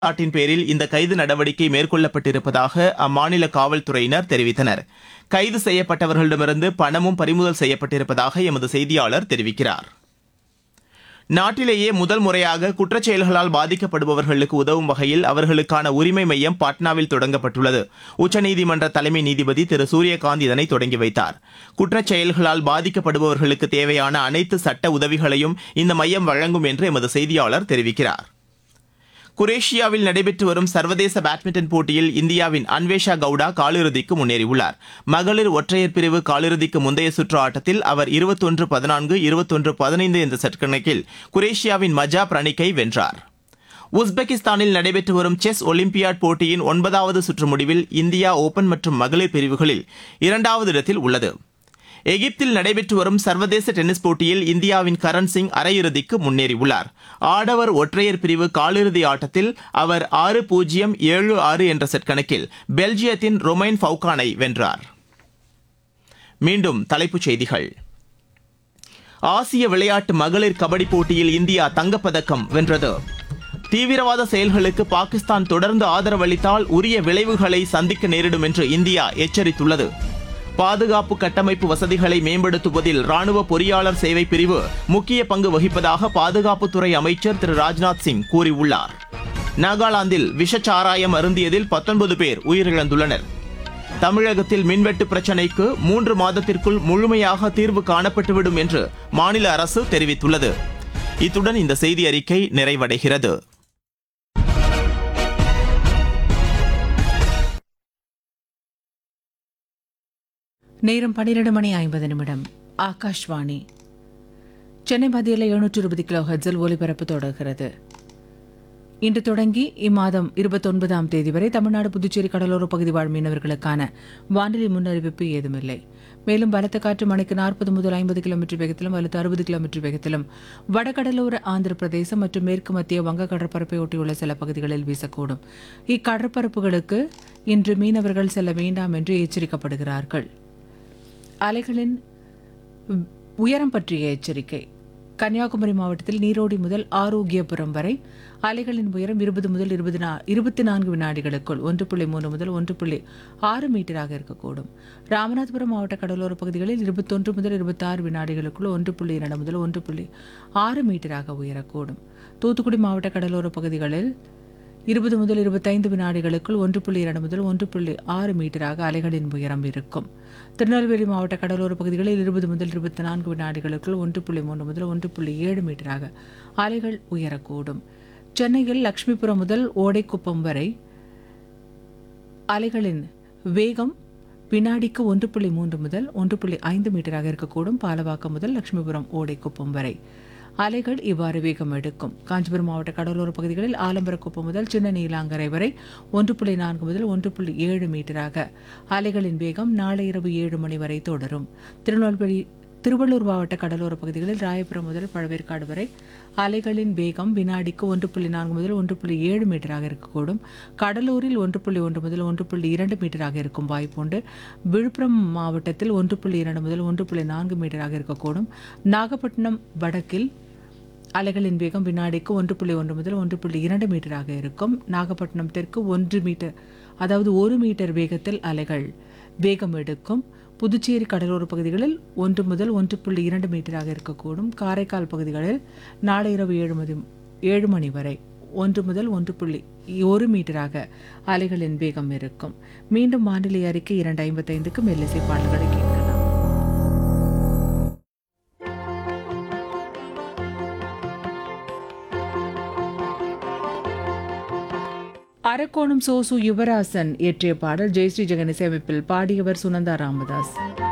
குற்றச்சாட்டின் பேரில் இந்த கைது நடவடிக்கை மேற்கொள்ளப்பட்டிருப்பதாக அம்மாநில காவல்துறையினர் தெரிவித்தனர் கைது செய்யப்பட்டவர்களிடமிருந்து பணமும் பறிமுதல் செய்யப்பட்டிருப்பதாக எமது செய்தியாளர் தெரிவிக்கிறார் நாட்டிலேயே முதல் முறையாக குற்றச் செயல்களால் பாதிக்கப்படுபவர்களுக்கு உதவும் வகையில் அவர்களுக்கான உரிமை மையம் பாட்னாவில் தொடங்கப்பட்டுள்ளது உச்சநீதிமன்ற தலைமை நீதிபதி திரு சூரியகாந்த் இதனை தொடங்கி வைத்தார் குற்றச் செயல்களால் பாதிக்கப்படுபவர்களுக்கு தேவையான அனைத்து சட்ட உதவிகளையும் இந்த மையம் வழங்கும் என்று எமது செய்தியாளர் தெரிவிக்கிறார் குரேஷியாவில் நடைபெற்று வரும் சர்வதேச பேட்மிண்டன் போட்டியில் இந்தியாவின் அன்வேஷா கவுடா காலிறுதிக்கு முன்னேறியுள்ளார் மகளிர் ஒற்றையர் பிரிவு காலிறுதிக்கு முந்தைய சுற்று ஆட்டத்தில் அவர் இருபத்தொன்று பதினான்கு இருபத்தொன்று பதினைந்து என்ற செட் கணக்கில் குரேஷியாவின் மஜா பிரணிக்கை வென்றார் உஸ்பெகிஸ்தானில் நடைபெற்று வரும் செஸ் ஒலிம்பியாட் போட்டியின் ஒன்பதாவது சுற்று முடிவில் இந்தியா ஓபன் மற்றும் மகளிர் பிரிவுகளில் இரண்டாவது இடத்தில் உள்ளது எகிப்தில் நடைபெற்று வரும் சர்வதேச டென்னிஸ் போட்டியில் இந்தியாவின் கரண் சிங் அரையிறுதிக்கு முன்னேறியுள்ளார் ஆடவர் ஒற்றையர் பிரிவு காலிறுதி ஆட்டத்தில் அவர் ஆறு பூஜ்ஜியம் ஏழு ஆறு என்ற செட் கணக்கில் பெல்ஜியத்தின் ரொமைன் ஃபவுகானை வென்றார் மீண்டும் தலைப்புச் செய்திகள் ஆசிய விளையாட்டு மகளிர் கபடி போட்டியில் இந்தியா தங்கப்பதக்கம் வென்றது தீவிரவாத செயல்களுக்கு பாகிஸ்தான் தொடர்ந்து ஆதரவளித்தால் உரிய விளைவுகளை சந்திக்க நேரிடும் என்று இந்தியா எச்சரித்துள்ளது பாதுகாப்பு கட்டமைப்பு வசதிகளை மேம்படுத்துவதில் ராணுவ பொறியாளர் சேவை பிரிவு முக்கிய பங்கு வகிப்பதாக பாதுகாப்புத்துறை அமைச்சர் திரு ராஜ்நாத் சிங் கூறியுள்ளார் நாகாலாந்தில் விஷச்சாராயம் அருந்தியதில் பத்தொன்பது பேர் உயிரிழந்துள்ளனர் தமிழகத்தில் மின்வெட்டு பிரச்சினைக்கு மூன்று மாதத்திற்குள் முழுமையாக தீர்வு காணப்பட்டுவிடும் என்று மாநில அரசு தெரிவித்துள்ளது இத்துடன் இந்த செய்தி அறிக்கை நிறைவடைகிறது நேரம் பன்னிரண்டு மணி ஐம்பது நிமிடம் ஆகாஷ்வாணி சென்னை மத்தியில் எழுநூற்று இருபது கிலோ ஹெட்ஸில் ஒலிபரப்பு தொடர்கிறது இன்று தொடங்கி இம்மாதம் இருபத்தொன்பதாம் தேதி வரை தமிழ்நாடு புதுச்சேரி கடலோர பகுதி வாழ் மீனவர்களுக்கான வானிலை முன்னறிவிப்பு ஏதுமில்லை மேலும் பலத்த காற்று மணிக்கு நாற்பது முதல் ஐம்பது கிலோமீட்டர் வேகத்திலும் அல்லது அறுபது கிலோமீட்டர் வேகத்திலும் வடகடலோர ஆந்திர பிரதேசம் மற்றும் மேற்கு மத்திய வங்க கடற்பரப்பை ஒட்டியுள்ள சில பகுதிகளில் வீசக்கூடும் இக்கடற்பரப்புகளுக்கு இன்று மீனவர்கள் செல்ல வேண்டாம் என்று எச்சரிக்கப்படுகிறார்கள் அலைகளின் உயரம் பற்றிய எச்சரிக்கை கன்னியாகுமரி மாவட்டத்தில் நீரோடி முதல் ஆரோக்கியபுரம் வரை அலைகளின் உயரம் இருபது முதல் இருபது நா இருபத்தி நான்கு வினாடிகளுக்குள் ஒன்று புள்ளி மூன்று முதல் ஒன்று புள்ளி ஆறு மீட்டராக இருக்கக்கூடும் ராமநாதபுரம் மாவட்ட கடலோர பகுதிகளில் இருபத்தொன்று முதல் இருபத்தாறு வினாடிகளுக்குள் ஒன்று புள்ளி இரண்டு முதல் ஒன்று புள்ளி ஆறு மீட்டராக உயரக்கூடும் தூத்துக்குடி மாவட்ட கடலோர பகுதிகளில் இருபது முதல் இருபத்தைந்து வினாடிகளுக்குள் ஒன்று புள்ளி இரண்டு முதல் ஒன்று புள்ளி ஆறு மீட்டராக அலைகளின் உயரம் இருக்கும் திருநெல்வேலி மாவட்ட கடலோர பகுதிகளில் இருபது முதல் இருபத்தி நான்கு வினாடிகளுக்குள் ஒன்று புள்ளி மூன்று முதல் ஒன்று புள்ளி ஏழு மீட்டராக அலைகள் உயரக்கூடும் சென்னையில் லட்சுமிபுரம் முதல் ஓடைக்குப்பம் வரை அலைகளின் வேகம் வினாடிக்கு ஒன்று புள்ளி மூன்று முதல் ஒன்று புள்ளி ஐந்து மீட்டராக இருக்கக்கூடும் பாலவாக்கம் முதல் லட்சுமிபுரம் ஓடைக்குப்பம் வரை அலைகள் இவ்வாறு வேகம் எடுக்கும் காஞ்சிபுரம் மாவட்ட கடலோர பகுதிகளில் ஆலம்பரக்குப்பம் முதல் சின்ன நீலாங்கரை வரை ஒன்று புள்ளி நான்கு முதல் ஒன்று புள்ளி ஏழு மீட்டராக அலைகளின் வேகம் நாளை இரவு ஏழு மணி வரை தொடரும் திருநெல்வேலி திருவள்ளூர் மாவட்ட கடலோர பகுதிகளில் ராயபுரம் முதல் பழவேற்காடு வரை அலைகளின் வேகம் வினாடிக்கு ஒன்று புள்ளி நான்கு முதல் ஒன்று புள்ளி ஏழு மீட்டராக இருக்கக்கூடும் கடலூரில் ஒன்று புள்ளி ஒன்று முதல் ஒன்று புள்ளி இரண்டு மீட்டராக இருக்கும் வாய்ப்புண்டு விழுப்புரம் மாவட்டத்தில் ஒன்று புள்ளி இரண்டு முதல் ஒன்று புள்ளி நான்கு மீட்டராக இருக்கக்கூடும் நாகப்பட்டினம் வடக்கில் அலைகளின் வேகம் வினாடிக்கு ஒன்று புள்ளி ஒன்று முதல் ஒன்று புள்ளி இரண்டு மீட்டராக இருக்கும் நாகப்பட்டினம் தெற்கு ஒன்று மீட்டர் அதாவது ஒரு மீட்டர் வேகத்தில் அலைகள் வேகம் எடுக்கும் புதுச்சேரி கடலோர பகுதிகளில் ஒன்று முதல் ஒன்று புள்ளி இரண்டு மீட்டராக இருக்கக்கூடும் காரைக்கால் பகுதிகளில் நாளை இரவு ஏழு மதி ஏழு மணி வரை ஒன்று முதல் ஒன்று புள்ளி ஒரு மீட்டராக அலைகளின் வேகம் இருக்கும் மீண்டும் வானிலை அறிக்கை இரண்டு ஐம்பத்தைந்துக்கு மெல்லிசை பாடல்களை கேட்கலாம் அரக்கோணம் சோசு யுவராசன் இயற்றிய பாடல் ஜெயஸ்ரீ ஜெகன் இசையமைப்பில் பாடியவர் சுனந்தா ராமதாஸ்